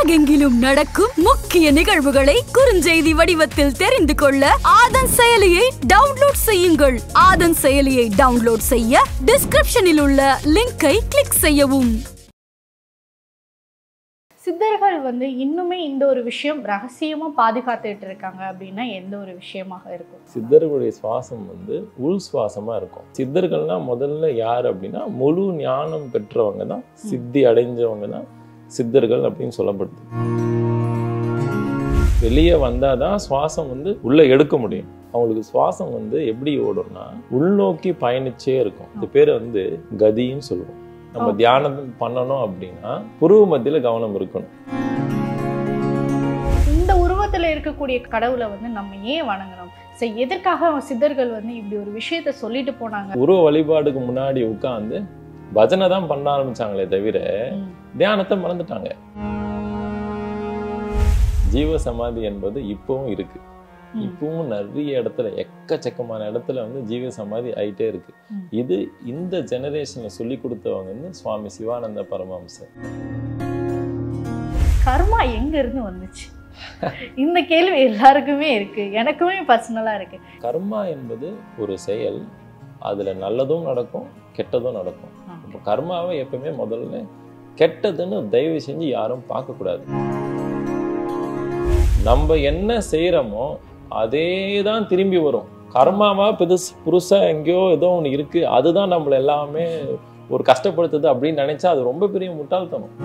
உலகெங்கிலும் நடக்கும் முக்கிய நிகழ்வுகளை குறுஞ்செய்தி வடிவத்தில் தெரிந்து கொள்ள ஆதன் செயலியை டவுன்லோட் செய்யுங்கள் ஆதன் செயலியை டவுன்லோட் செய்ய டிஸ்கிரிப்ஷனில் உள்ள லிங்கை கிளிக் செய்யவும் சித்தர்கள் வந்து இன்னுமே இந்த ஒரு விஷயம் ரகசியமா பாதுகாத்துட்டு இருக்காங்க அப்படின்னா எந்த ஒரு விஷயமாக இருக்கும் சித்தர்களுடைய சுவாசம் வந்து உள் சுவாசமா இருக்கும் சித்தர்கள்னா முதல்ல யார் அப்படின்னா முழு ஞானம் பெற்றவங்க தான் சித்தி அடைஞ்சவங்க தான் சித்தர்கள் அப்படின்னு சொல்லப்படுது வெளியே வந்தாதான் சுவாசம் வந்து உள்ள எடுக்க முடியும் அவங்களுக்கு சுவாசம் வந்து எப்படி ஓடும்னா உள்நோக்கி பயணிச்சே இருக்கும் இது பேர் வந்து கதின்னு சொல்லுவோம் நம்ம Okay. தியானம் பண்ணணும் அப்படின்னா புருவ மத்தியில கவனம் இருக்கணும் இந்த உருவத்துல இருக்கக்கூடிய கடவுளை வந்து நம்ம ஏன் வணங்குறோம் சரி எதற்காக சித்தர்கள் வந்து இப்படி ஒரு விஷயத்த சொல்லிட்டு போனாங்க உருவ வழிபாடுக்கு முன்னாடி உட்கார்ந்து பஜனை தான் பண்ண ஆரம்பிச்சாங்களே தவிர ம். தியானத்தை மறந்துட்டாங்க ஜீவ சமாதி என்பது இப்பவும் இருக்கு ம். இப்பவும் நிறைய இடத்துல எக்கச்சக்கமான இடத்துல வந்து ஜீவ சமாதி ஆயிட்டே இருக்கு ம். இது இந்த ஜெனரேஷன்ல சொல்லி கொடுத்தவங்க வந்து சுவாமி சிவானந்த பரமஹம்சர் கர்மா எங்க இருந்து வந்துச்சு இந்த கேள்வி எல்லாருக்குமே இருக்கு எனக்குமே பர்சனலா இருக்கு கர்மா என்பது ஒரு செயல் அதுல நல்லதும் நடக்கும் கெட்டதும் நடக்கும் இப்போ கர்மாவை எப்பவுமே முதல்ல கெட்டதுன்னு தயவு செஞ்சு யாரும் பார்க்கக்கூடாது நம்ம என்ன செய்யறோமோ அதே தான் திரும்பி வரும் கர்மாவா புதுசு புதுசா எங்கேயோ ஏதோ ஒன்று இருக்கு அதுதான் நம்மள எல்லாமே ஒரு கஷ்டப்படுத்துது அப்படின்னு நினைச்சா அது ரொம்ப பெரிய முட்டாள்தனம்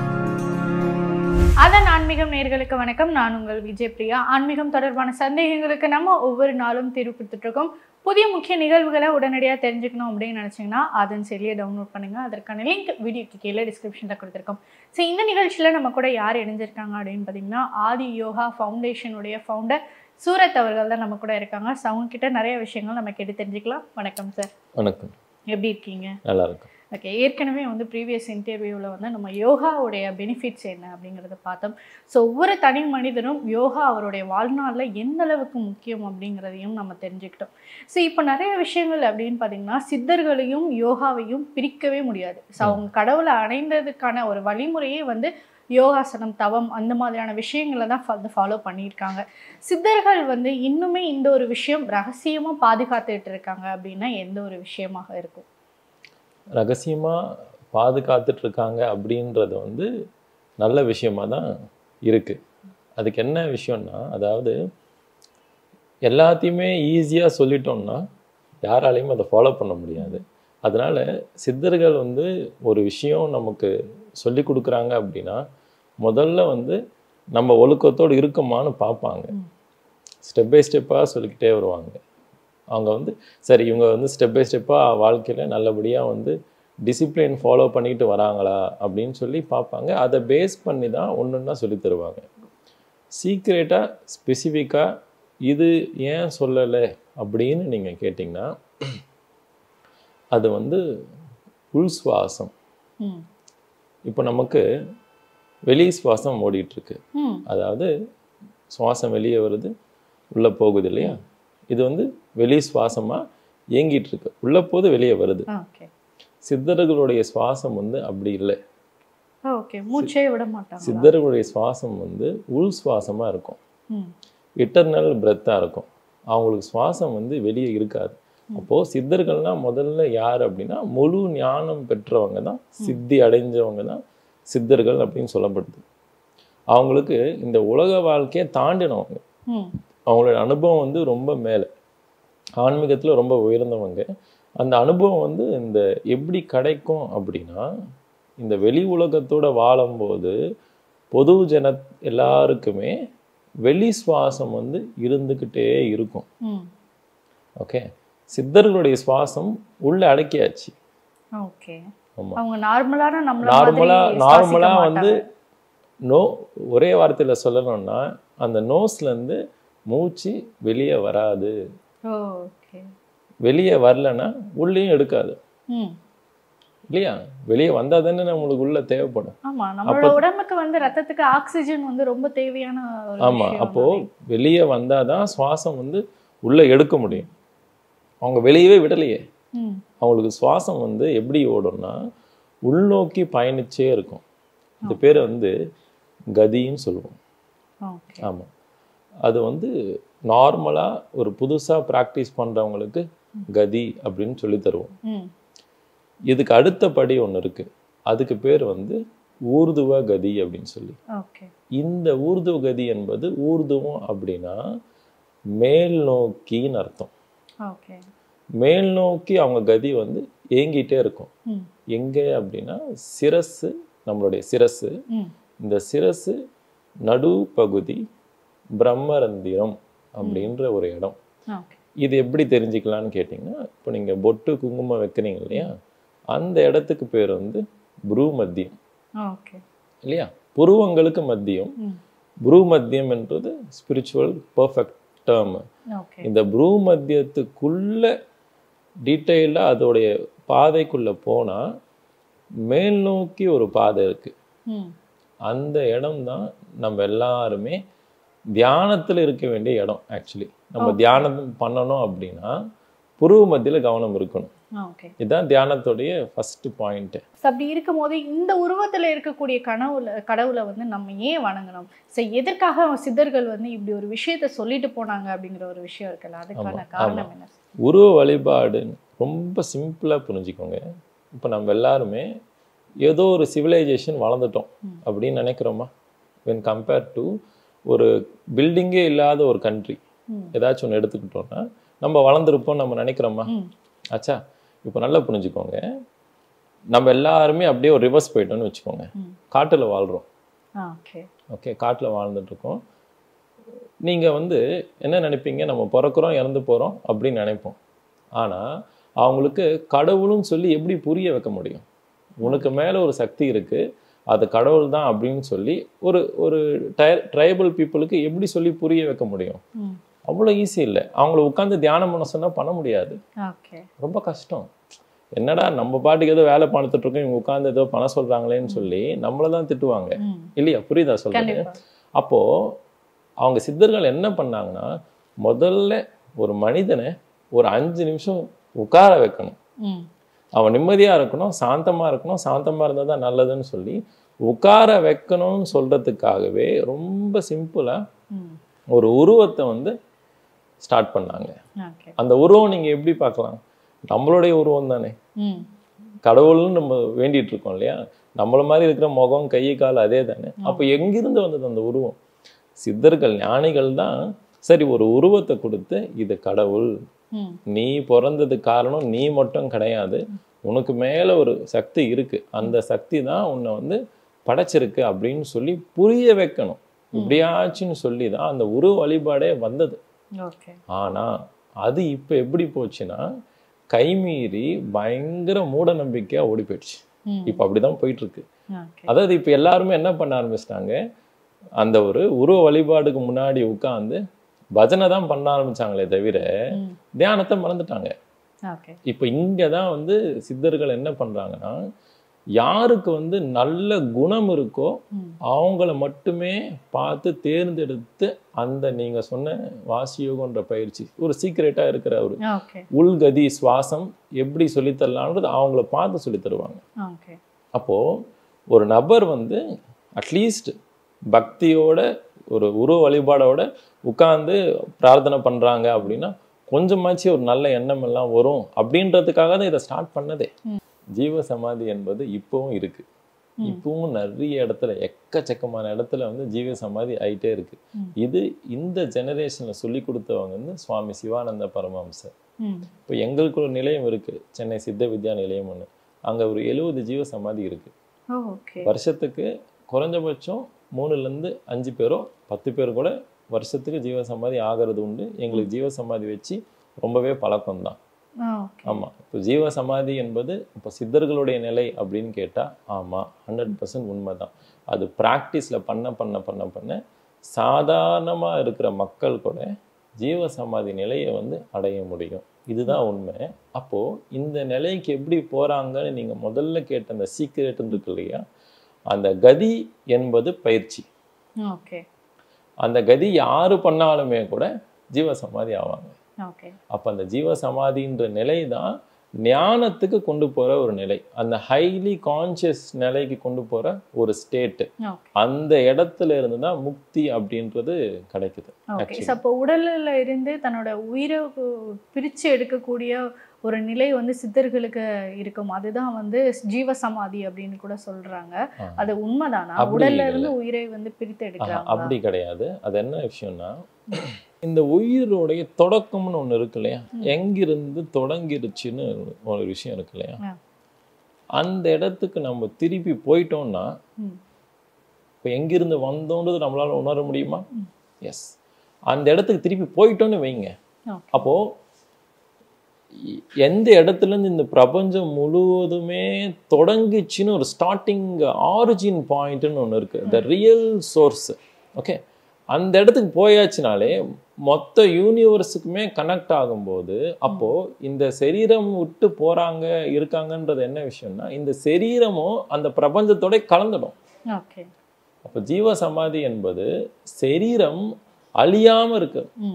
அதன் ஆன்மீகம் நேர்களுக்கு வணக்கம் நான் உங்கள் விஜய் பிரியா ஆன்மீகம் தொடர்பான சந்தேகங்களுக்கு நம்ம ஒவ்வொரு நாளும் தீர்வு கொடுத்துட்டு இருக்கோம் புதிய முக்கிய நிகழ்வுகளை உடனடியாக தெரிஞ்சுக்கணும் அப்படின்னு நினச்சிங்கன்னா அதன் செயலியை டவுன்லோட் பண்ணுங்க அதற்கான லிங்க் வீடியோக்கு கீழே டிஸ்கிரிப்ஷனில் கொடுத்துருக்கோம் ஸோ இந்த நிகழ்ச்சியில் நம்ம கூட யார் இணைஞ்சிருக்காங்க அப்படின்னு பார்த்தீங்கன்னா ஆதி யோகா ஃபவுண்டேஷனுடைய ஃபவுண்டர் சூரத் அவர்கள் தான் நம்ம கூட இருக்காங்க ஸோ அவங்க கிட்ட நிறைய விஷயங்கள் நம்ம கேட்டு தெரிஞ்சுக்கலாம் வணக்கம் சார் வணக்கம் எப்படி இருக்கீங்க நல்லா இருக்கும் ஓகே ஏற்கனவே வந்து ப்ரீவியஸ் இன்டர்வியூவில் வந்து நம்ம யோகாவுடைய பெனிஃபிட்ஸ் என்ன அப்படிங்கிறத பார்த்தோம் ஸோ ஒவ்வொரு தனி மனிதனும் யோகா அவருடைய வாழ்நாளில் எந்த அளவுக்கு முக்கியம் அப்படிங்கிறதையும் நம்ம தெரிஞ்சுக்கிட்டோம் ஸோ இப்போ நிறைய விஷயங்கள் அப்படின்னு பார்த்தீங்கன்னா சித்தர்களையும் யோகாவையும் பிரிக்கவே முடியாது ஸோ அவங்க கடவுளை அடைந்ததுக்கான ஒரு வழிமுறையே வந்து யோகாசனம் தவம் அந்த மாதிரியான விஷயங்களை தான் வந்து ஃபாலோ பண்ணியிருக்காங்க சித்தர்கள் வந்து இன்னுமே இந்த ஒரு விஷயம் ரகசியமாக பாதுகாத்துட்டு இருக்காங்க அப்படின்னா எந்த ஒரு விஷயமாக இருக்கும் ரகசியமா பாதுகாத்துட்டு இருக்காங்க அப்படின்றது வந்து நல்ல விஷயமா தான் இருக்கு அதுக்கு என்ன விஷயம்னா அதாவது எல்லாத்தையுமே ஈஸியாக சொல்லிட்டோம்னா யாராலையும் அதை ஃபாலோ பண்ண முடியாது அதனால சித்தர்கள் வந்து ஒரு விஷயம் நமக்கு சொல்லி கொடுக்குறாங்க அப்படின்னா முதல்ல வந்து நம்ம ஒழுக்கத்தோடு இருக்கோமான்னு பார்ப்பாங்க ம். ஸ்டெப் பை ஸ்டெப்பாக சொல்லிக்கிட்டே வருவாங்க அவங்க வந்து சரி இவங்க வந்து ஸ்டெப் பை ஸ்டெப்பாக வாழ்க்கையில் நல்லபடியாக வந்து டிசிப்ளின் ஃபாலோ பண்ணிக்கிட்டு வராங்களா அப்படின்னு சொல்லி பார்ப்பாங்க அதை பேஸ் பண்ணி தான் ஒன்று ஒன்றா சொல்லி தருவாங்க சீக்ரெட்டாக ஸ்பெசிஃபிக்காக இது ஏன் சொல்லலை அப்படின்னு நீங்கள் கேட்டிங்கன்னா அது வந்து உள் சுவாசம் ம் இப்போ நமக்கு வெளி சுவாசம் ஓடிட்டு இருக்கு ம் அதாவது சுவாசம் வெளியே வருது உள்ளே போகுது இல்லையா இது வந்து வெளி சுவாசமாக இயங்கிட்டு இருக்கு உள்ளே போது வெளியே வருது ஓகே சித்தர்களுடைய சுவாசம் வந்து அப்படி இல்லை ஓகே மூச்சே விட மாட்டாங்க சித்தர்களுடைய சுவாசம் வந்து உள் சுவாசமாக இருக்கும் ம் இட்டர்னல் பிரெத்தாக இருக்கும் அவங்களுக்கு சுவாசம் வந்து வெளியே இருக்காது அப்போது சித்தர்கள்னா முதல்ல யார் அப்படின்னா முழு ஞானம் பெற்றவங்க தான் சித்தி அடைஞ்சவங்க தான் சித்தர்கள் அப்படின்னு சொல்லப்படுது அவங்களுக்கு இந்த உலக வாழ்க்கையை தாண்டினவங்க ம் அவங்களோட அனுபவம் வந்து ரொம்ப மேலே ஆன்மீகத்தில் ரொம்ப உயர்ந்தவங்க அந்த அனுபவம் வந்து இந்த எப்படி கிடைக்கும் அப்படின்னா இந்த வெளி உலகத்தோட வாழும்போது பொது ஜன எல்லாருக்குமே வெளி சுவாசம் வந்து இருந்துக்கிட்டே இருக்கும் ம் ஓகே சித்தர்களுடைய சுவாசம் உள்ள அடக்கியாச்சு ஓகே ஆமா அவங்க நார்மலான நம்மள நார்மலா மாதிரி நார்மலா சுவாசிக்க வந்து மாட்டாங்க. நோ ஒரே வார்த்தையில சொல்லணும்னா அந்த நோஸ்ல இருந்து மூச்சு வெளியே வராது ஓகே வெளியே வரலன்னா உள்ளேயும் எடுக்காது ம் இல்லையா வெளியே வந்தா தானே நம்மளுக்கு உள்ள தேவைப்படும் ஆமா நம்மளோட அப்ப- உடம்புக்கு வந்து ரத்தத்துக்கு ஆக்சிஜன் வந்து ரொம்ப தேவையான ஒரு ஆமா விஷயம் அப்போ தானே. வெளியே வந்தாதான் சுவாசம் வந்து உள்ள எடுக்க முடியும் அவங்க வெளியவே விடலையே ம் அவங்களுக்கு சுவாசம் வந்து எப்படி ஓடும்னா உள்நோக்கி பயணிச்சே இருக்கும் இது பேர் வந்து கதின்னு சொல்லுவோம் ஓகே ஆமாம் அது வந்து நார்மலாக ஒரு புதுசாக ப்ராக்டிஸ் பண்ணுறவங்களுக்கு கதி அப்படின்னு சொல்லி தருவோம் ம் இதுக்கு அடுத்த படி ஒன்று இருக்குது அதுக்கு பேர் வந்து ஊர்துவ கதி அப்படின்னு சொல்லி ஓகே இந்த ஊர்துவ கதி என்பது ஊர்துவம் அப்படின்னா மேல் நோக்கின்னு அர்த்தம் ஓகே மேல் நோக்கி அவங்க கதி வந்து ஏங்கிட்டே இருக்கும் ம் எங்கே அப்படின்னா சிரசு நம்மளுடைய சிரசு ம் இந்த சிரசு நடுப்பகுதி பிரம்மரந்திரம் அப்படின்ற ஒரு இடம் ஓகே இது எப்படி தெரிஞ்சுக்கலாம்னு கேட்டிங்கன்னா இப்போ நீங்கள் பொட்டு குங்குமம் வைக்கிறீங்க இல்லையா அந்த இடத்துக்கு பேர் வந்து புரு மத்தியம் ஓகே இல்லையா புருவங்களுக்கு மத்தியம் ம் புரு மத்தியம் என்றது ஸ்பிரிச்சுவல் பர்ஃபெக்ட் டேர்ம் ஓகே இந்த புரு மத்தியத்துக்குள்ள டீட்டெயிலாக அதோடைய பாதைக்குள்ள போனால் மேல் நோக்கி ஒரு பாதை இருக்கு ம் அந்த இடம் தான் நம்ம எல்லாருமே தியானத்தில் இருக்க வேண்டிய இடம் ஆக்சுவலி நம்ம தியானம் பண்ணணும் அப்படின்னா புருவ மத்தியில் கவனம் இருக்கணும் ஓகே இதுதான் தியானத்துடைய ஃபர்ஸ்ட் பாயிண்ட்டு ஸோ அப்படி இருக்கும்போது இந்த உருவத்துல இருக்கக்கூடிய கனவுல கடவுளை வந்து நம்ம ஏன் வணங்கணும் ஸோ எதற்காக சித்தர்கள் வந்து இப்படி ஒரு விஷயத்த சொல்லிட்டு போனாங்க அப்படிங்கிற ஒரு விஷயம் இருக்குல்ல அதுக்கான ஆமா, காரணம் என்ன உருவ வழிபாடு ரொம்ப சிம்பிளாக புரிஞ்சுக்கோங்க இப்போ நம்ம எல்லாருமே ஏதோ ஒரு சிவிலைசேஷன் வளர்ந்துட்டோம் ம். அப்படின்னு நினைக்கிறோமா வென் கம்பேர் டு ஒரு பில்டிங்கே இல்லாத ஒரு கண்ட்ரி ம் ஏதாச்சும் ஒன்று எடுத்துக்கிட்டோம்னா நம்ம வளர்ந்துருப்போம் நம்ம நினைக்கிறோமா ம் ஆச்சா இப்போ நல்லா புரிஞ்சுக்கோங்க நம்ம எல்லாருமே அப்படியே ஒரு ரிவர்ஸ் போயிட்டோம்னு வச்சுக்கோங்க ம் காட்டுல வாழ்கிறோம் ஓகே ஓகே காட்டில் வாழ்ந்துட்டு இருக்கோம் நீங்கள் வந்து என்ன நினைப்பீங்க நம்ம பிறக்கிறோம் இறந்து போகிறோம் அப்படின்னு நினைப்போம் ஆனால் அவங்களுக்கு கடவுளும் சொல்லி எப்படி புரிய வைக்க முடியும் உனக்கு மேலே ஒரு சக்தி இருக்குது அது கடவுள் தான் அப்படின்னு சொல்லி ஒரு ஒரு ட்ரைபல் பீப்புளுக்கு எப்படி சொல்லி புரிய வைக்க முடியும் ம் அவ்வளோ ஈஸி இல்லை அவங்கள உட்காந்து தியானம் பண்ண சொன்னால் பண்ண முடியாது ஓகே ரொம்ப கஷ்டம் என்னடா நம்ம பாட்டுக்கு ஏதோ வேலை பார்த்துட்டு இருக்கோம் இவங்க உட்காந்து ஏதோ பண்ண சொல்றாங்களேன்னு சொல்லி நம்மளை தான் திட்டுவாங்க ம் இல்லையா புரியுதா சொல்றது கண்டிப்பா அப்போ அவங்க சித்தர்கள் என்ன பண்ணாங்கன்னா முதல்ல ஒரு மனிதனை ஒரு அஞ்சு நிமிஷம் உட்கார வைக்கணும் ம் அவன் நிம்மதியா இருக்கணும் சாந்தமா இருக்கணும் சாந்தமா இருந்தா தான் நல்லதுன்னு சொல்லி உட்கார வைக்கணும்னு சொல்றதுக்காகவே ரொம்ப சிம்பிளா ம் ஒரு உருவத்தை வந்து ஸ்டார்ட் பண்ணாங்க ஓகே அந்த உருவம் நீங்க எப்படி பார்க்கலாம் நம்மளுடைய உருவம் தானே ம் கடவுள்னு நம்ம வேண்டிட்டு இருக்கோம் இல்லையா நம்மள மாதிரி இருக்கிற முகம் கை கால் அதே தானே அப்போ எங்கிருந்து வந்தது அந்த உருவம் சித்தர்கள் ஞானிகள் தான் சரி ஒரு உருவத்தை கொடுத்து இது கடவுள் ம் நீ பிறந்தது காரணம் நீ மட்டும் கிடையாது உனக்கு மேல ஒரு சக்தி இருக்கு அந்த சக்தி தான் உன்னை வந்து படைச்சிருக்கு அப்படின்னு சொல்லி புரிய வைக்கணும் இப்படியாச்சுன்னு சொல்லி தான் அந்த உருவ வழிபாடே வந்தது ஓகே ஆனா அது இப்போ எப்படி போச்சுன்னா கைமீறி பயங்கர மூட நம்பிக்கையா ஓடி போயிடுச்சு ம் இப்போ அப்படிதான் போயிட்டு இருக்கு ஓகே அதாவது இப்போ எல்லாருமே என்ன பண்ண ஆரம்பிச்சிட்டாங்க அந்த ஒரு உருவ வழிபாடுக்கு முன்னாடி உட்காந்து பஜனை தான் பண்ண ஆரம்பிச்சாங்களே தவிர ம் தியானத்தை மறந்துட்டாங்க ஓகே இப்போ இங்கே தான் வந்து சித்தர்கள் என்ன பண்றாங்கன்னா யாருக்கு வந்து நல்ல குணம் இருக்கோ ம் அவங்கள மட்டுமே பார்த்து தேர்ந்தெடுத்து அந்த நீங்க சொன்ன வாசியோகன்ற பயிற்சி ஒரு சீக்ரெட்டா இருக்கிற ஒரு ஓகே உள்கதி சுவாசம் எப்படி சொல்லித்தரலான்றது அவங்கள பார்த்து சொல்லித் தருவாங்க ஓகே அப்போ ஒரு நபர் வந்து அட்லீஸ்ட் பக்தியோட ஒரு உருவ வழிபாடோட உட்கார்ந்து பிரார்த்தனை பண்றாங்க அப்படின்னா கொஞ்சமாச்சு ஒரு நல்ல எண்ணம் எல்லாம் வரும் அப்படின்றதுக்காக தான் இதை ஸ்டார்ட் பண்ணதே ஜீவ சமாதி என்பது இப்பவும் இருக்கு இப்பவும் நிறைய இடத்துல எக்கச்சக்கமான இடத்துல வந்து ஜீவ சமாதி ஆயிட்டே இருக்கு ம். இது இந்த ஜெனரேஷன்ல சொல்லி கொடுத்தவங்க வந்து சுவாமி சிவானந்த பரமஹம்சர் ம் இப்போ எங்களுக்கு ஒரு நிலையம் இருக்கு சென்னை சித்த வித்யா நிலையம் ஒன்று அங்க ஒரு எழுபது ஜீவ சமாதி இருக்கு ஓ ஓகே வருஷத்துக்கு குறைஞ்சபட்சம் மூணுலேருந்து அஞ்சு பேரோ பத்து பேர் கூட வருஷத்துக்கு ஜீவ சமாதி ஆகிறது உண்டு எங்களுக்கு ஜீவ சமாதி வச்சு ரொம்பவே பழக்கம் தான் ஓகே ஆமாம் இப்போ ஜீவ சமாதி என்பது இப்போ சித்தர்களுடைய நிலை அப்படின்னு கேட்டால் ஆமாம் ஹண்ட்ரட் பர்சன்ட் உண்மை தான் அது ப்ராக்டிஸில் பண்ண பண்ண பண்ண பண்ண சாதாரணமாக இருக்கிற மக்கள் கூட ஜீவ சமாதி நிலையை வந்து அடைய முடியும் இதுதான் உண்மை அப்போது இந்த நிலைக்கு எப்படி போகிறாங்கன்னு நீங்கள் முதல்ல கேட்ட அந்த சீக்கிரட் இருக்கு இல்லையா அந்த கதி என்பது பயிற்சி ஓகே அந்த கதி யாரு பண்ணாலுமே கூட ஜீவ சமாதி ஆவாங்க ஓகே அப்போ அந்த ஜீவ சமாதின்ற நிலை தான் ஞானத்துக்கு கொண்டு போற ஒரு நிலை அந்த ஹைலி கான்சியஸ் நிலைக்கு கொண்டு போற ஒரு ஸ்டேட் ஓகே அந்த இடத்துல இருந்து தான் முக்தி அப்படின்றது கிடைக்குது ஓகே Actually. ஸோ அப்போ உடல்ல இருந்து தன்னோட உயிரை கு- பிரிச்சு எடுக்கக்கூடிய ஒரு நிலை வந்து சித்தர்களுக்கு இருக்கும் அதுதான் வந்து ஜீவ சமாதி அப்படின்னு கூட சொல்றாங்க ஆ. அது உண்மைதானா அப்படி உடல்ல இல்ல. இருந்து உயிரை வந்து பிரித்து ஆஹா, எடுக்கிறாங்க அப்படி கிடையாது அது என்ன விஷயம்னா இந்த உயிருடைய தொடக்கம்னு ஒண்ணு இருக்கு இல்லையா எங்கிருந்து தொடங்கிருச்சுன்னு ஒரு விஷயம் இருக்கு இல்லையா ஆ. அந்த இடத்துக்கு நம்ம திருப்பி போயிட்டோம்னா ம். இப்போ எங்கிருந்து வந்தோன்றது நம்மளால உணர முடியுமா எஸ் அந்த இடத்துக்கு திருப்பி போயிட்டோன்னு வைங்க ஓகே அப்போ இ- எந்த இடத்துல இருந்து இந்த பிரபஞ்சம் முழுவதுமே தொடங்குச்சுன்னு ஒரு ஸ்டார்டிங் ஆரிஜின் பாயிண்ட்னு ஒன்று இருக்கு த ரியல் சோர்ஸ் ஓகே அந்த இடத்துக்கு போயாச்சுனாலே மொத்த யூனிவர்ஸுக்குமே கனெக்ட் ஆகும்போது அப்போ இந்த சரீரம் விட்டு போறாங்க இருக்காங்கன்றது என்ன விஷயம்னா இந்த சரீரமும் அந்த பிரபஞ்சத்தோட கலந்துடும் ஓகே அப்போ ஜீவ சமாதி என்பது சரீரம் அழியாம இருக்கு ம்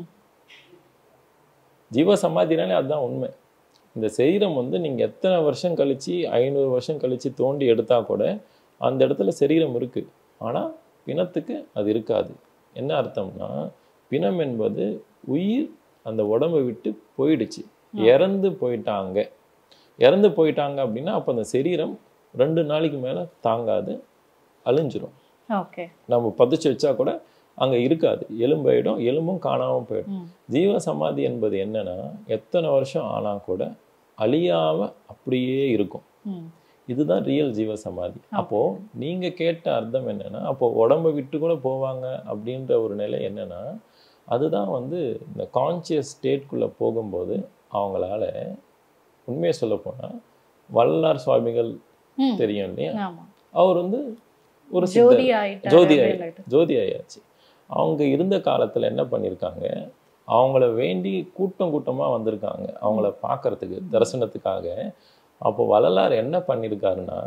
ஜீவ சமாதினாலே அதுதான் உண்மை இந்த சரீரம் வந்து நீங்க எத்தனை வருஷம் கழிச்சு ஐநூறு வருஷம் கழிச்சு தோண்டி எடுத்தா கூட அந்த இடத்துல சரீரம் இருக்கு ஆனா பிணத்துக்கு அது இருக்காது என்ன அர்த்தம்னா பிணம் என்பது உயிர் அந்த உடம்பை விட்டு போயிடுச்சு இறந்து போயிட்டாங்க இறந்து போயிட்டாங்க அப்படின்னா அப்போ அந்த சரீரம் ரெண்டு நாளைக்கு மேல தாங்காது அழிஞ்சிரும் ஓகே நம்ம பதிச்சு வச்சா கூட அங்க இருக்காது எலும்பாயிடும் எலும்பும் காணாம போயிடும் ம் ஜீவ சமாதி என்பது என்னன்னா எத்தனை வருஷம் ஆனா கூட அழியாம அப்படியே இருக்கும் ம் இதுதான் ரியல் ஜீவ சமாதி அப்போ நீங்க கேட்ட அர்த்தம் என்னன்னா அப்போ உடம்பை விட்டு கூட போவாங்க அப்படின்ற ஒரு நிலை என்னன்னா அதுதான் வந்து இந்த கான்சியஸ் ஸ்டேட்குள்ள போகும்போது அவங்களால உண்மையை சொல்ல போனா வல்லார் சுவாமிகள் ம் தெரியும் இல்லையா ஆமா அவர் வந்து ஒரு ஜோதி சித்தர் ஆயிட்டாரு ஜோதி அப்படின்னு ஆயி ஜோதி ஆயாச்சு அவங்க இருந்த காலத்துல என்ன பண்ணியிருக்காங்க அவங்கள வேண்டி கூட்டம் கூட்டமா வந்திருக்காங்க அவங்கள பார்க்கறதுக்கு தரிசனத்துக்காக அப்போ வள்ளலார் என்ன பண்ணியிருக்காருன்னா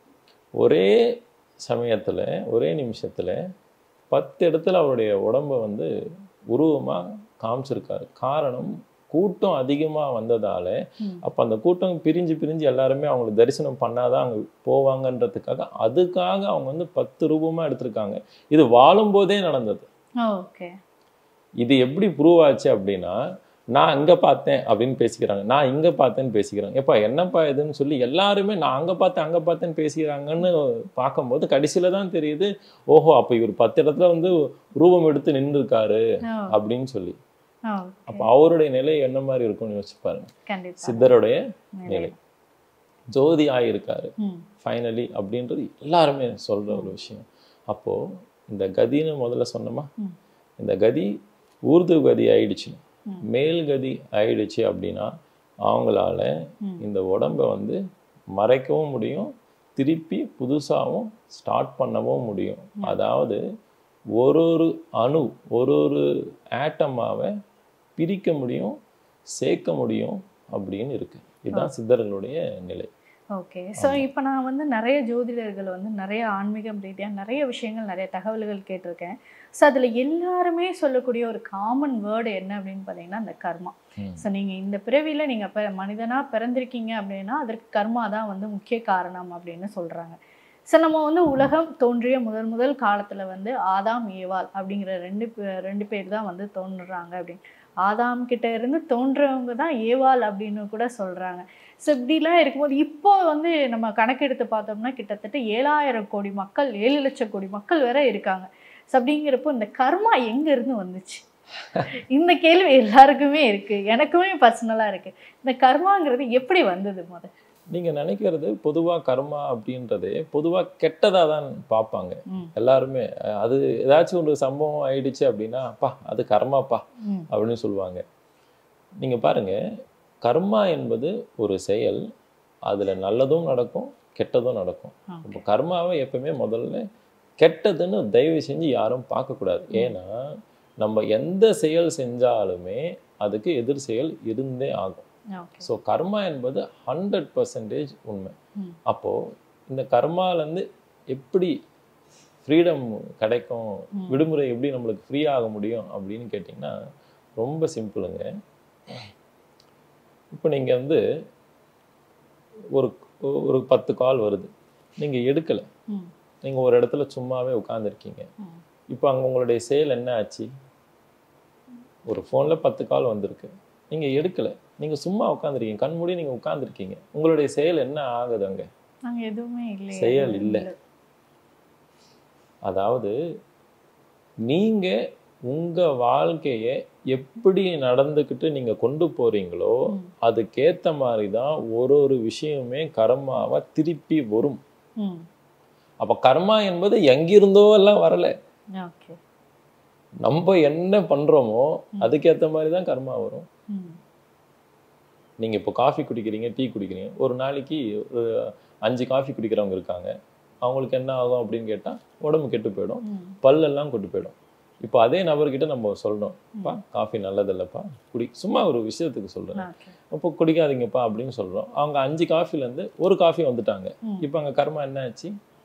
ஒரே சமயத்துல ஒரே நிமிஷத்துல பத்து இடத்துல அவருடைய உடம்ப வந்து உருவமா காமிச்சிருக்காரு காரணம் கூட்டம் அதிகமா வந்ததால ம். அப்ப அந்த கூட்டம் பிரிஞ்சு பிரிஞ்சு எல்லாருமே அவங்களை தரிசனம் பண்ணாதான் அங்க போவாங்கன்றதுக்காக அதுக்காக அவங்க வந்து பத்து ரூபமா எடுத்திருக்காங்க இது வாழும்போதே நடந்தது ஓகே இது எப்படி ப்ரூவ் ஆச்சு அப்படின்னா நான் அங்க பார்த்தேன் அப்படின்னு பேசிக்கிறாங்க நான் இங்க பார்த்தேன்னு பேசிக்கிறாங்க எப்பா என்னப்பா இதுன்னு சொல்லி எல்லாருமே நான் அங்க பார்த்தேன் அங்க பார்த்தேன்னு பேசிக்கிறாங்கன்னு பார்க்கும்போது கடைசியில தான் தெரியுது ஓஹோ அப்ப இவர் பத்து இடத்துல வந்து ரூபம் எடுத்து நின்றுருக்காரு ஓ அப்படின்னு சொல்லி ஓ அப்ப அவருடைய நிலை என்ன மாதிரி இருக்கும்னு யோசிச்சு பாருங்க கண்டிப்பா சித்தருடைய நிலை. நிலை ஜோதி ஆயிருக்காரு ம் ஃபைனலி அப்படின்றது எல்லாருமே சொல்ற ஒரு விஷயம் அப்போ இந்த கதின்னு முதல்ல சொன்னோமா ம். இந்த கதி ஊர்து கதி ஆயிடுச்சு ம். மேல் கதி ஆயிடுச்சு அப்படின்னா அவங்களால ம். இந்த உடம்ப வந்து மறைக்கவும் முடியும் திருப்பி புதுசாகவும் ஸ்டார்ட் பண்ணவும் முடியும் அதாவது ஒரு ஒரு அணு ஒரு ஒரு ஆட்டமாவை பிரிக்க முடியும் சேர்க்க முடியும் அப்படின்னு இருக்கு இதுதான் சித்தர்களுடைய நிலை ஓகே ஸோ இப்போ நான் வந்து நிறைய ஜோதிடர்கள் வந்து நிறைய ஆன்மீகம் ரீதியாக நிறைய விஷயங்கள் நிறைய தகவல்கள் கேட்டிருக்கேன் ஸோ அதில் எல்லாருமே சொல்லக்கூடிய ஒரு காமன் வேர்டு என்ன அப்படின்னு பார்த்தீங்கன்னா அந்த கர்மா ம். ஸோ நீங்கள் இந்த பிறவியில் நீங்கள் பிற மனிதனாக பிறந்திருக்கீங்க அப்படின்னா அதற்கு கர்மா தான் வந்து முக்கிய காரணம் அப்படின்னு சொல்கிறாங்க ஸோ நம்ம வந்து உலகம் தோன்றிய முதல் முதல் காலத்தில் வந்து ஆதாம் ஏவாள் அப்படிங்கிற ரெண்டு பே- ரெண்டு பேர் தான் வந்து தோன்றுறாங்க அப்படின்னு ஆதாம் கிட்ட இருந்து தோன்றவங்க தான் ஏவாள் அப்படின்னு கூட சொல்கிறாங்க ஸோ இப்படிலாம் இருக்கும்போது இப்போ வந்து நம்ம கணக்கெடுத்து பார்த்தோம்னா கிட்டத்தட்ட ஏழாயிரம் கோடி மக்கள் ஏழு லட்சம் கோடி மக்கள் வேற இருக்காங்க ஸோ அப்படிங்கிறப்போ இந்த கர்மா எங்கேருந்து வந்துச்சு இந்த கேள்வி எல்லாருக்குமே இருக்கு எனக்குமே பர்சனலாக இருக்கு இந்த கர்மாங்கிறது எப்படி வந்தது முத நீங்க நினைக்கிறது பொதுவா கர்மா அப்படின்றது பொதுவா கெட்டதா தான் பார்ப்பாங்க ம் எல்லாருமே அஹ் அது ஏதாச்சும் ஒரு சம்பவம் ஆயிடுச்சு அப்படின்னா அப்பா அது கர்மாப்பா ம் அப்படின்னு சொல்லுவாங்க நீங்க பாருங்க கர்மா என்பது ஒரு செயல் அதுல நல்லதும் நடக்கும் கெட்டதும் நடக்கும் ஓகே இப்போ கர்மாவை எப்பவுமே முதல்ல கெட்டதுன்னு தயவு செஞ்சு யாரும் பார்க்கக்கூடாது ஏன்னா நம்ம எந்த செயல் செஞ்சாலுமே அதுக்கு எதிர் செயல் இருந்தே ஆகும் ஓகே ஸோ கர்மா என்பது ஹண்ட்ரட் பர்சன்டேஜ் உண்மை ம். அப்போ இந்த கர்மாலேருந்து எப்படி ஃப்ரீடம் கிடைக்கும் ம். விடுமுறை எப்படி நம்மளுக்கு ஃப்ரீ ஆக முடியும் அப்படின்னு கேட்டிங்கன்னா ரொம்ப சிம்பிளுங்க இப்போ நீங்கள் வந்து ஒரு ஒரு பத்து கால் வருது நீங்க எடுக்கல ம். நீங்க ஒரு இடத்துல சும்மாவே உட்கார்ந்துருக்கீங்க ம். இப்போ அங்க உங்களுடைய செயல் என்ன ஆச்சு ஒரு ஃபோன்ல பத்து கால் வந்திருக்கு நீங்க எடுக்கல நீங்க சும்மா உட்காந்துருக்கீங்க கண் மூடி நீங்க உட்கார்ந்துருக்கீங்க உங்களுடைய செயல் என்ன ஆகுது அங்க நாங்க எதுவுமே இல்லை செயல் இல்ல. அதாவது நீங்க உங்க வாழ்க்கைய எப்படி நடந்துக்கிட்டு நீங்க கொண்டு போறீங்களோ ம். அதுக்கேத்த மாதிரி தான் ஒரு ஒரு விஷயமே கர்மாவா திருப்பி வரும் ம் அப்ப கர்மா என்பது எங்கிருந்தோ எல்லாம் வரல ஓகே நம்ம என்ன பண்றோமோ அதுக்கேத்த மாதிரி தான் கர்மா வரும் ம் நீங்க இப்போ காஃபி குடிக்கிறீங்க டீ குடிக்கிறீங்க ஒரு நாளைக்கு ஒரு அஞ்சு காஃபி குடிக்கிறவங்க இருக்காங்க அவங்களுக்கு என்ன ஆகும் அப்படின்னு கேட்டா உடம்பு கெட்டு போயிடும் ம் பல்லெல்லாம் கொட்டு போயிடும் இப்போ அதே நபர்கிட்ட நம்ம சொல்றோம் பா காஃபி நல்லதில்லப்பா குடி சும்மா ஒரு விஷயத்துக்கு சொல்றேன் ஓகே அப்போ குடிக்காதீங்கப்பா அப்படின்னு சொல்றோம் அவங்க அஞ்சு காஃபில இருந்து ஒரு காஃபி வந்துட்டாங்க ம். இப்போ அங்க கர்மா என்ன ஆச்சு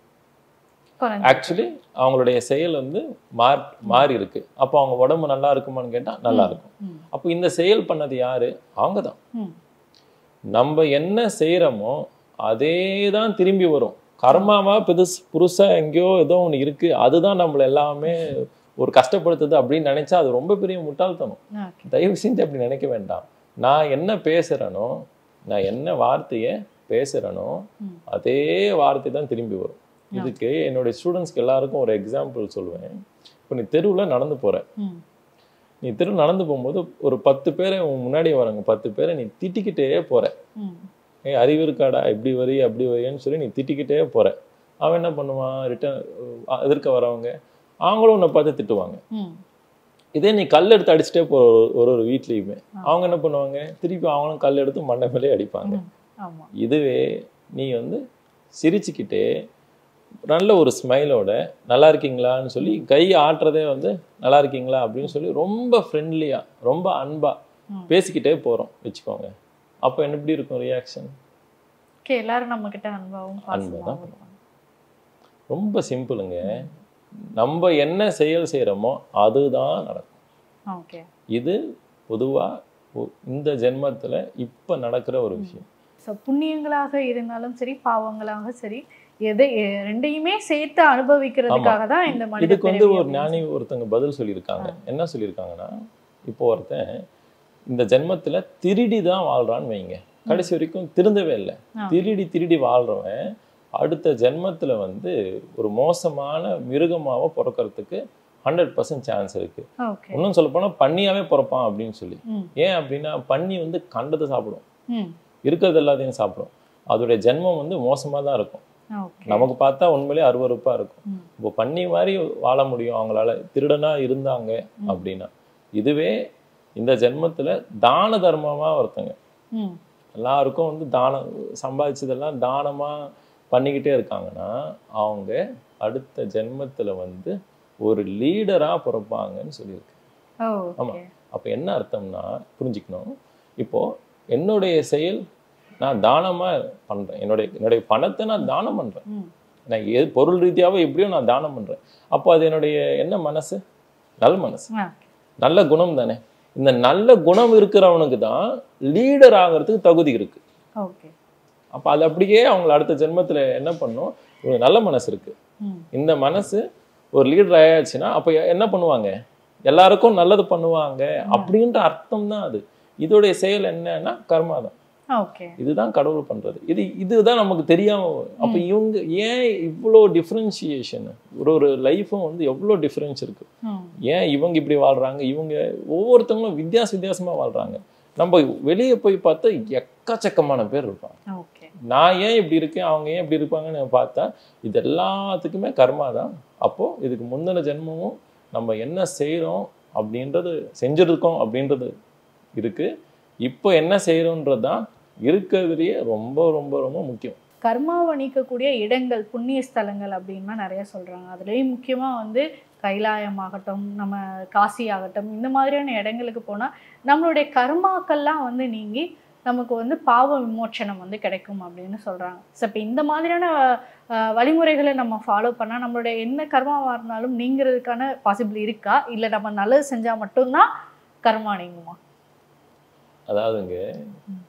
குறைஞ்சு ஆக்சுவலி அவங்களுடைய செயல் வந்து மாற் மாறி இருக்கு அப்போ அவங்க உடம்பு நல்லா இருக்குமான்னு கேட்டா நல்லா இருக்கும் ம் அப்போ இந்த செயல் பண்ணது யாரு அவங்க தான் ம் நம்ம என்ன செய்யறோமோ அதே தான் திரும்பி வரும் கர்மாவா புதுசு புதுசா எங்கேயோ ஏதோ ஒன்று இருக்கு அதுதான் நம்மள எல்லாமே ஒரு கஷ்டப்படுத்துது அப்படின்னு நினைச்சா அது ரொம்ப பெரிய முட்டாள்தனம் ஓகே தயவு செஞ்சு அப்படி நினைக்க வேண்டாம் நான் என்ன பேசுறேனோ நான் என்ன வார்த்தையை பேசுறேனோ ம். அதே வார்த்தை தான் திரும்பி வரும் இதுக்கு என்னுடைய ஸ்டூடெண்ட்ஸ்க்கு எல்லாருக்கும் ஒரு எக்ஸாம்பிள் சொல்லுவேன் இப்போ நீ தெருவில் நடந்து போற ம் நீ தெரு நடந்து போகும்போது ஒரு பத்து பேரை உன் முன்னாடி வராங்க பத்து பேரை நீ திட்டிக்கிட்டே போற ம் ஏய் அறிவு இருக்காடா இப்படி வரி அப்படி வரியன்னு சொல்லி நீ திட்டிக்கிட்டே போற அவன் என்ன பண்ணுவான் ரிட்டர்ன் எதிர்க்க வரவங்க அவங்களும் உன்னை பார்த்து திட்டுவாங்க ம் இதே நீ கல் எடுத்து அடிச்சுட்டே போற ஒரு- ஒரு ஒரு வீட்லயுமே அவங்க என்ன பண்ணுவாங்க திருப்பி அவங்களும் கல் எடுத்து மண்டை மேலே அடிப்பாங்க ம் ஆமா இதுவே நீ வந்து சிரிச்சுக்கிட்டே நல்ல ஒரு ஸ்மைலோட நல்லா இருக்கீங்களான்னு சொல்லி கை ஆட்டுறதே வந்து நல்லா இருக்கீங்களா அப்படின்னு சொல்லி ரொம்ப ஃப்ரெண்ட்லியா ரொம்ப அன்பா ம். பேசிக்கிட்டே போறோம் வச்சுக்கோங்க அப்போ என்ன எப்படி இருக்கும் ரியாக்ஷன் ஓகே எல்லாரும் நம்ம கிட்ட அன்பாவும் அன்பா தான் பாசமாவும் இருப்பாங்க. ரொம்ப சிம்பிளுங்க நம்ம என்ன செயல் செய்கிறோமோ அதுதான் நடக்கும் ஓகே இது பொதுவா ஒ- இந்த ஜென்மத்துல இப்ப நடக்கிற ஒரு விஷயம் ஸோ புண்ணியங்களாக இருந்தாலும் சரி பாவங்களாக சரி எதை எ- ரெண்டையுமே சேர்த்து அனுபவிக்கிறதுக்காக தான் இந்த மனித இதுக்கு வந்து பிறவி ஒரு ஞானி ஒருத்தங்க பதில் சொல்லியிருக்காங்க என்ன சொல்லியிருக்காங்கன்னா இப்போ ஒருத்தன் இந்த ஜென்மத்துல திருடி தான் வாழ்றான்னு வைங்க கடைசி வரைக்கும் திருந்தவே இல்லை ஆ. திருடி திருடி வாழ்றவன் அடுத்த ஜென்மத்துல வந்து ஒரு மோசமான மிருகமாவோ பிறக்கறதுக்கு ஹண்ட்ரட் பர்சன்ட் சான்ஸ் இருக்கு ஓகே இன்னும் சொல்ல போனா பன்னியாவே பிறப்பான் அப்படின்னு சொல்லி ம் ஏன் அப்படின்னா பன்னி வந்து கண்டதை சாப்பிடும் ம் இருக்கிறது எல்லாத்தையும் சாப்பிடும் அதோடைய ஜென்மம் வந்து மோசமா தான் இருக்கும் ஓகே நமக்கு பார்த்தா உண்மையிலேயே அருவருப்பா இருக்கும் ம் இப்போ பன்னி மாதிரி வாழ முடியும் அவங்களால திருடனா இருந்தாங்க அப்படின்னா இதுவே இந்த ஜென்மத்துல தான தர்மமா ஒருத்தங்க ம் எல்லாருக்கும் வந்து தானம் சம்பாதிச்சதெல்லாம் தானமா பண்ணிக்கிட்டே இருக்காங்கன்னா அவங்க அடுத்த ஜென்மத்துல வந்து ஒரு லீடரா பிறப்பாங்கன்னு சொல்லியிருக்கு ஓ ஆமா. ஓகே அப்போ என்ன அர்த்தம்னா புரிஞ்சுக்கணும் இப்போ என்னுடைய செயல் நான் தானமா பண்றேன் என்னுடைய என்னுடைய பணத்தை நான் தானம் பண்றேன் ம் நான் எது பொருள் ரீதியாவோ எப்படியோ நான் தானம் பண்றேன் அப்போ அது என்னுடைய என்ன மனசு நல் மனசு ஆ நல்ல குணம் தானே இந்த நல்ல குணம் இருக்கிறவனுக்கு தான் லீடர் ஆகிறதுக்கு தகுதி இருக்கு ஓகே அப்போ அது அப்படியே அவங்கள அடுத்த ஜென்மத்துல என்ன பண்ணும் ஒரு நல்ல மனசு இருக்கு ம் இந்த மனசு ஒரு லீடர் ஆயாச்சுன்னா அப்போ என்ன பண்ணுவாங்க எல்லாருக்கும் நல்லது பண்ணுவாங்க அப்படின்ற அர்த்தம் தான் அது இதோடைய செயல் என்னன்னா கர்மா தான் ஓகே இதுதான் கடவுள் பண்றது இது இதுதான் நமக்கு தெரியாம வரும். அப்ப இவங்க ஏன் இவ்வளோ டிஃப்ரென்சியேஷன் ஒரு ஒரு லைஃபும் வந்து எவ்வளோ டிஃப்ரென்ஸ் இருக்கு ம் ஏன் இவங்க இப்படி வாழ்றாங்க இவங்க ஒவ்வொருத்தவங்களும் வித்தியாச வித்தியாசமா வாழ்றாங்க நம்ம வெளியே போய் பார்த்தா எக்கச்சக்கமான பேர் இருப்பாங்க ஓகே நான் ஏன் இப்படி இருக்கேன் அவங்க ஏன் இப்படி இருப்பாங்கன்னு பார்த்தா இது எல்லாத்துக்குமே கர்மா தான் அப்போ இதுக்கு முந்தின ஜென்மமும் நம்ம என்ன செய்றோம் அப்படின்றது செஞ்சிருக்கோம் அப்படின்றது இருக்கு இப்போ என்ன செய்யறோன்றது தான் இருக்கிறதுலயே ரொம்ப ரொம்ப ரொம்ப முக்கியம் கர்மாவை நீக்கக்கூடிய இடங்கள் புண்ணிய ஸ்தலங்கள் அப்படின்னா நிறைய சொல்றாங்க அதுலேயும் முக்கியமா வந்து கைலாயம் ஆகட்டும் நம்ம காசி ஆகட்டும் இந்த மாதிரியான இடங்களுக்கு போனா நம்மளுடைய கர்மாக்கள்லாம் வந்து நீங்கி நமக்கு வந்து பாவ விமோச்சனம் வந்து கிடைக்கும் அப்படின்னு சொல்றாங்க ஸோ இப்போ இந்த மாதிரியான அஹ், வழிமுறைகளை நம்ம ஃபாலோ பண்ணா நம்மளுடைய என்ன கர்மாவா இருந்தாலும் நீங்கிறதுக்கான பாசிபிள் இருக்கா இல்லை நம்ம நல்லது செஞ்சா மட்டும்தான் கர்மா நீங்குமா அதாவதுங்க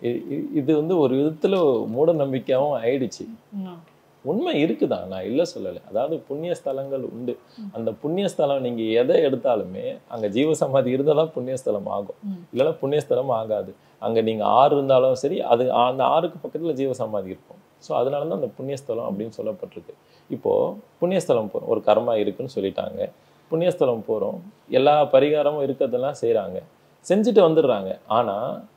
இ- இ- இது வந்து ஒரு விதத்துல மூட நம்பிக்கையாவும் ஆயிடுச்சு ம். உண்மை இருக்குதான் நான் இல்லை சொல்லலை அதாவது புண்ணிய ஸ்தலங்கள் உண்டு அந்த புண்ணிய ஸ்தலம் நீங்க எதை எடுத்தாலுமே அங்க ஜீவசமாதி இருந்தால் தான் புண்ணிய ஸ்தலம் ஆகும் ம். இல்லைன்னா புண்ணிய ஸ்தலம் ஆகாது அங்க நீங்க ஆறு இருந்தாலும் சரி அது அந்த ஆறுக்கு பக்கத்துல ஜீவசமாதி இருக்கும் ஸோ அதனால தான் அந்த புண்ணியஸ்தலம் அப்படின்னு சொல்லப்பட்டிருக்கு இப்போ புண்ணியஸ்தலம் போகிறோம் ஒரு கர்மா இருக்குன்னு சொல்லிட்டாங்க புண்ணியஸ்தலம் போகிறோம் எல்லா பரிகாரமும் இருக்கிறதெல்லாம் செய்கிறாங்க செஞ்சுட்டு வந்துடுறாங்க ஆனா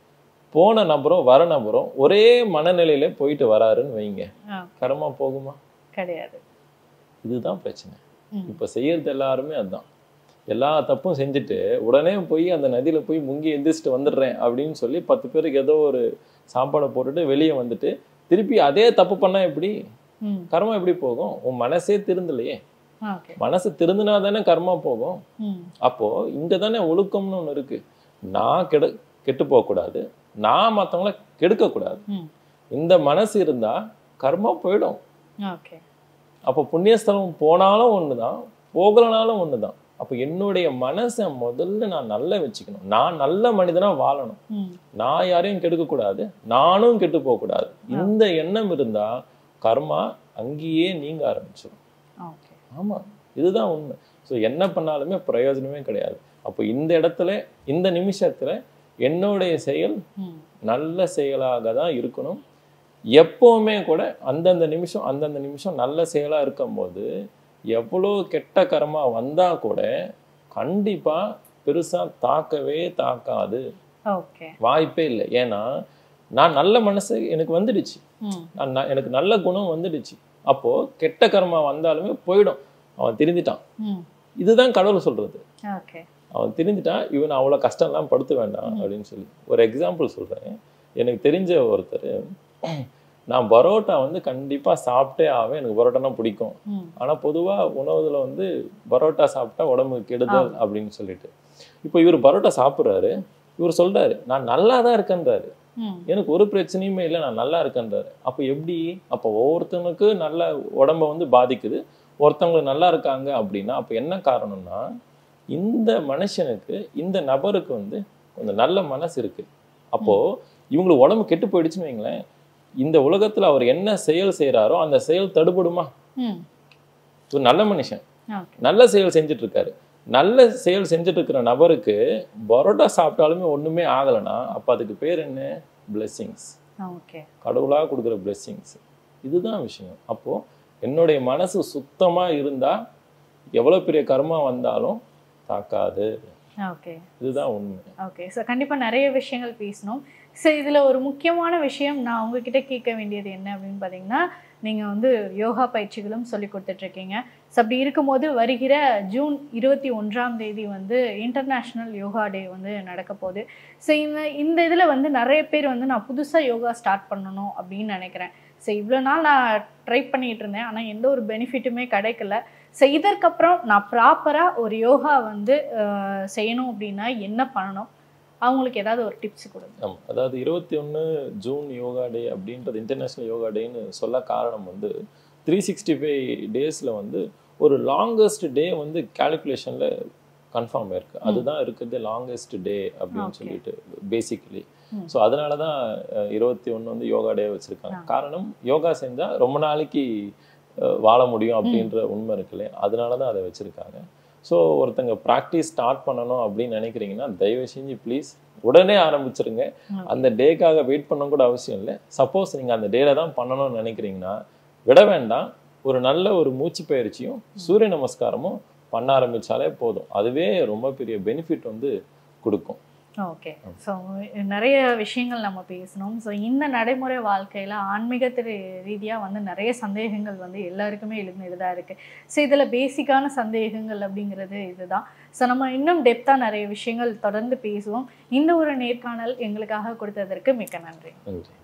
போன நபரும் வர நபரும் ஒரே மனநிலையில போயிட்டு வராருன்னு வைங்க ஆ, கர்மா போகுமா கிடையாது இதுதான் பிரச்சனை ம். இப்போ செய்யறது எல்லாருமே அதுதான் எல்லா தப்பும் செஞ்சுட்டு உடனே போய் அந்த நதியில போய் முங்கி எந்திரிச்சிட்டு வந்துடுறேன் அப்படின்னு சொல்லி பத்து பேருக்கு ஏதோ ஒரு சாப்பாடை போட்டுட்டு வெளியே வந்துட்டு திருப்பி அதே தப்பு பண்ணா எப்படி ம் கர்மா எப்படி போகும் உன் மனசே திருந்தலையே ஓகே மனசு திருந்தினா தானே கர்மா போகும் ம் அப்போ இங்க தானே ஒழுக்கம்னு ஒண்ணு இருக்கு நான் கெடு கெட்டு போகக்கூடாது நான் மற்றவங்கள கெடுக்கக்கூடாது ம் இந்த மனசு இருந்தா கர்மா போயிடும் ஓகே அப்போ புண்ணியஸ்தலம் போனாலும் ஒண்ணுதான் போகலனாலும் ஒண்ணுதான் அப்போ என்னுடைய மனசை முதல்ல நான் நல்லா வச்சுக்கணும் நான் நல்ல மனிதனா வாழணும் ம் நான் யாரையும் கெடுக்கக்கூடாது நானும் கெட்டு போகக்கூடாது இந்த எண்ணம் இருந்தா கர்மா அங்கேயே நீங்க ஆரம்பிச்சிடும் ஓகே ஆமா இதுதான் உண்மை ஸோ என்ன பண்ணாலுமே பிரயோஜனமே கிடையாது அப்போ இந்த இடத்துல இந்த நிமிஷத்துல என்னுடைய செயல் ம் நல்ல செயலாக தான் இருக்கணும் எப்பவுமே கூட அந்தந்த நிமிஷம் அந்தந்த நிமிஷம் நல்ல செயலா இருக்கும்போது எவ்வளோ கெட்ட கர்மா வந்தா கூட கண்டிப்பா பெருசா தாக்கவே தாக்காது ஓகே வாய்ப்பே இல்லை ஏன்னா நான் நல்ல மனசு எனக்கு வந்துடுச்சு ம் நான் ந- எனக்கு நல்ல குணம் வந்துடுச்சு அப்போ கெட்ட கர்மா வந்தாலுமே போயிடும் அவன் திருந்திட்டான் ம் இதுதான் கடவுள் சொல்றது ஓகே அவன் திருந்திட்டான் இவன் அவ்வளோ கஷ்டம்லாம் படுத்த வேண்டாம் அப்படின்னு சொல்லி ஒரு எக்ஸாம்பிள் சொல்றேன் எனக்கு தெரிஞ்ச ஒருத்தர் நான் பரோட்டா வந்து கண்டிப்பா சாப்பிட்டே ஆவேன் எனக்கு பரோட்டானா பிடிக்கும் ம் ஆனா பொதுவா உணவுல வந்து பரோட்டா சாப்பிட்டா உடம்புக்கு கெடுதல் அப்படின்னு சொல்லிட்டு இப்போ இவர் பரோட்டா சாப்பிட்றாரு இவர் சொல்றாரு நான் நல்லா தான் இருக்கேன்றாரு ம் எனக்கு ஒரு பிரச்சனையுமே இல்லை நான் நல்லா இருக்கேன்றாரு அப்போ எப்படி அப்போ ஒவ்வொருத்தனுக்கு நல்ல உடம்ப வந்து பாதிக்குது ஒருத்தவங்களுக்கு நல்லா இருக்காங்க அப்படின்னா அப்போ என்ன காரணம்னா இந்த மனுஷனுக்கு இந்த நபருக்கு வந்து கொஞ்சம் நல்ல மனசு இருக்கு அப்போ இவங்களுக்கு உடம்பு கெட்டு போயிடுச்சுன்னு வைங்களேன் இந்த உலகத்துல அவர் என்ன செயல் செய்றாரோ அந்த செயல் தடுபடுமா ம் ஒரு நல்ல மனுஷன் ஓகே நல்ல செயல் செஞ்சுட்டு இருக்காரு நல்ல செயல் செஞ்சுட்டு இருக்கிற நபருக்கு பரோட்டா சாப்பிட்டாலுமே ஒண்ணுமே ஆகலைன்னா அப்ப அதுக்கு பேர் என்ன பிளெஸ்ஸிங்ஸ் ஓகே கடவுளா கொடுக்குற பிளெஸ்ஸிங்ஸ் இதுதான் விஷயம் அப்போ என்னுடைய மனசு சுத்தமா இருந்தா எவ்வளவு பெரிய கர்மா வந்தாலும் தாக்காது ஓகே இதுதான் உண்மை ஓகே ஸோ கண்டிப்பாக நிறைய விஷயங்கள் பேசணும் ஸோ இதில் ஒரு முக்கியமான விஷயம் நான் உங்ககிட்ட கேட்க வேண்டியது என்ன அப்படின்னு பார்த்தீங்கன்னா நீங்கள் வந்து யோகா பயிற்சிகளும் சொல்லி கொடுத்துட்ருக்கீங்க ஸோ அப்படி இருக்கும்போது வருகிற ஜூன் இருபத்தி ஒன்றாம் தேதி வந்து இன்டர்நேஷ்னல் யோகா டே வந்து நடக்க போகுது ஸோ இந்த இந்த இதில் வந்து நிறைய பேர் வந்து நான் புதுசாக யோகா ஸ்டார்ட் பண்ணணும் அப்படின்னு நினைக்கிறேன் ஸோ இவ்வளோ நாள் நான் ட்ரை பண்ணிகிட்டு இருந்தேன் ஆனால் எந்த ஒரு பெனிஃபிட்டுமே கிடைக்கல ஸோ இதற்கப்புறம் நான் ப்ராப்பராக ஒரு யோகா வந்து அஹ், செய்யணும் அப்படின்னா என்ன பண்ணணும் அவங்களுக்கு ஏதாவது ஒரு டிப்ஸ் கொடுங்க ஆமா அதாவது இருபத்தி ஒன்று ஜூன் யோகா டே அப்படின்றது இன்டர்நேஷ்னல் யோகா டேன்னு சொல்ல காரணம் வந்து த்ரீ சிக்ஸ்டி ஃபைவ் டேஸில் வந்து ஒரு லாங்கஸ்ட் டே வந்து கால்குலேஷனில் கன்ஃபார்ம் ஆயிருக்கு அதுதான் இருக்கிறது லாங்கஸ்ட் டே அப்படின்னு Okay. சொல்லிட்டு பேசிக்கலி ம். ஸோ அதனால தான் இருபத்தி ஒன்று வந்து யோகா டே வச்சுருக்காங்க ஆ. காரணம் யோகா செஞ்சால் ரொம்ப நாளைக்கு அஹ், வாழ முடியும் அப்படின்ற உண்மை இருக்கு இல்லையா அதனால தான் அதை வச்சுருக்காங்க ஸோ ஒருத்தங்க ப்ராக்டிஸ் ஸ்டார்ட் பண்ணணும் அப்படின்னு நினைக்கிறீங்கன்னா தயவு செஞ்சு ப்ளீஸ் உடனே ஆரம்பிச்சிருங்க Okay. அந்த டேக்காக வெயிட் பண்ண கூட அவசியம் இல்லை சப்போஸ் நீங்கள் அந்த டேல தான் பண்ணணும்னு நினைக்கிறீங்கன்னா விட வேண்டாம் ஒரு நல்ல ஒரு மூச்சு பயிற்சியும் சூரிய நமஸ்காரமும் பண்ண ஆரம்பிச்சாலே போதும் அதுவே ரொம்ப பெரிய பெனிஃபிட் வந்து கொடுக்கும் ஓகே ஸோ நிறைய விஷயங்கள் நம்ம பேசணும் ஸோ இந்த நடைமுறை வாழ்க்கையில் ஆன்மீகத்து ரீதியாக வந்து நிறைய சந்தேகங்கள் வந்து எல்லாருக்குமே எழுந்துட்டு தான் இருக்குது ஸோ இதில் பேசிக்கான சந்தேகங்கள் அப்படிங்கிறது இதுதான் ஸோ நம்ம இன்னும் டெப்த்தாக நிறைய விஷயங்கள் தொடர்ந்து பேசுவோம் இந்த ஒரு நேர்காணல் எங்களுக்காக கொடுத்ததற்கு மிக்க நன்றி நன்றி